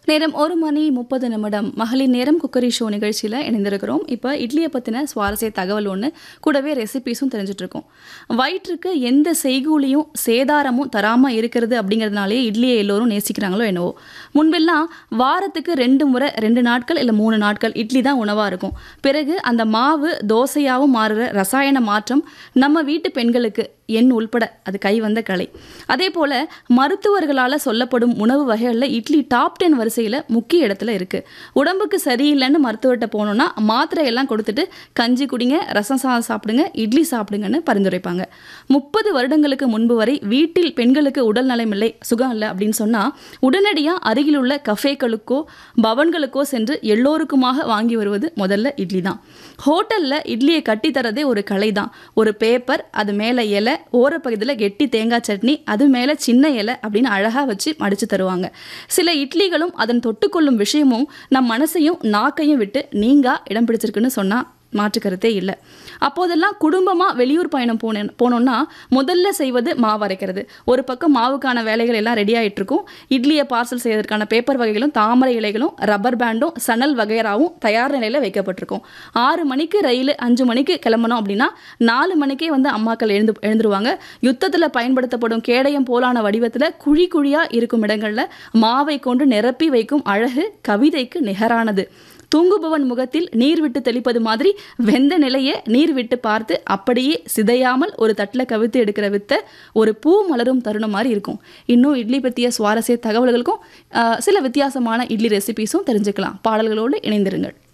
நேரம் ஒரு மணி முப்பது நிமிடம் மகளிர் நேரம் குக்கரி ஷோ நிகழ்ச்சியில் இணைந்திருக்கிறோம் இப்போ இட்லியை பற்றின சுவாரஸ்ய தகவல் ஒன்று கூடவே ரெசிபீஸும் தெரிஞ்சுட்டு இருக்கோம் வயிற்றுக்கு எந்த செய்கூலியும் சேதாரமும் தராமல் இருக்கிறது அப்படிங்கிறதுனாலே இட்லியை எல்லோரும் நேசிக்கிறாங்களோ என்னவோ முன்பெல்லாம் வாரத்துக்கு ரெண்டு முறை ரெண்டு நாட்கள் இல்லை மூணு நாட்கள் இட்லி தான் உணவாக இருக்கும் பிறகு அந்த மாவு தோசையாகவும் மாறுற ரசாயன மாற்றம் நம்ம வீட்டு பெண்களுக்கு எண் உள்பட அது கை வந்த கலை அதே போல் மருத்துவர்களால் சொல்லப்படும் உணவு வகைகளில் இட்லி டாப் டென் வரிசையில் முக்கிய இடத்துல இருக்குது உடம்புக்கு சரியில்லைன்னு மருத்துவர்கிட்ட போனோம்னா மாத்திரையெல்லாம் கொடுத்துட்டு கஞ்சி குடிங்க ரசம் சாதம் சாப்பிடுங்க இட்லி சாப்பிடுங்கன்னு பரிந்துரைப்பாங்க முப்பது வருடங்களுக்கு முன்பு வரை வீட்டில் பெண்களுக்கு உடல் நலமில்லை சுகம் இல்லை அப்படின்னு சொன்னால் உடனடியாக அருகிலுள்ள கஃபேக்களுக்கோ பவன்களுக்கோ சென்று எல்லோருக்குமாக வாங்கி வருவது முதல்ல இட்லி தான் ஹோட்டலில் இட்லியை கட்டித்தரதே ஒரு கலை தான் ஒரு பேப்பர் அது மேலே இலை ஓரப்பகுதியில் கெட்டி தேங்காய் சட்னி அது மேலே சின்ன இலை அப்படின்னு அழகாக வச்சு மடித்து தருவாங்க சில இட்லிகளும் அதன் தொட்டுக்கொள்ளும் விஷயமும் நம் மனசையும் நாக்கையும் விட்டு நீங்கா இடம் பிடிச்சிருக்குன்னு சொன்னால் மாற்றுக்கருத்தே இல்லை அப்போதெல்லாம் குடும்பமாக வெளியூர் பயணம் போனேன் போனோம்னா முதல்ல செய்வது மாவு அரைக்கிறது ஒரு பக்கம் மாவுக்கான வேலைகள் எல்லாம் ரெடி ஆகிட்டு இருக்கும் இட்லியை பார்சல் செய்வதற்கான பேப்பர் வகைகளும் தாமரை இலைகளும் ரப்பர் பேண்டும் சணல் வகையராவும் தயார் நிலையில் வைக்கப்பட்டிருக்கும் ஆறு மணிக்கு ரயில் அஞ்சு மணிக்கு கிளம்பணும் அப்படின்னா நாலு மணிக்கே வந்து அம்மாக்கள் எழுந்து எழுந்துருவாங்க யுத்தத்தில் பயன்படுத்தப்படும் கேடயம் போலான வடிவத்தில் குழி குழியாக இருக்கும் இடங்களில் மாவை கொண்டு நிரப்பி வைக்கும் அழகு கவிதைக்கு நிகரானது தூங்குபவன் முகத்தில் நீர் விட்டு தெளிப்பது மாதிரி வெந்த நிலையை நீர் விட்டு பார்த்து அப்படியே சிதையாமல் ஒரு தட்டில் கவித்து எடுக்கிற வித்த ஒரு பூ மலரும் தருணம் மாதிரி இருக்கும் இன்னும் இட்லி பற்றிய சுவாரஸ்ய தகவல்களுக்கும் ஆஹ், சில வித்தியாசமான இட்லி ரெசிபீஸும் தெரிஞ்சுக்கலாம் பாடல்களோடு இணைந்திருங்கள்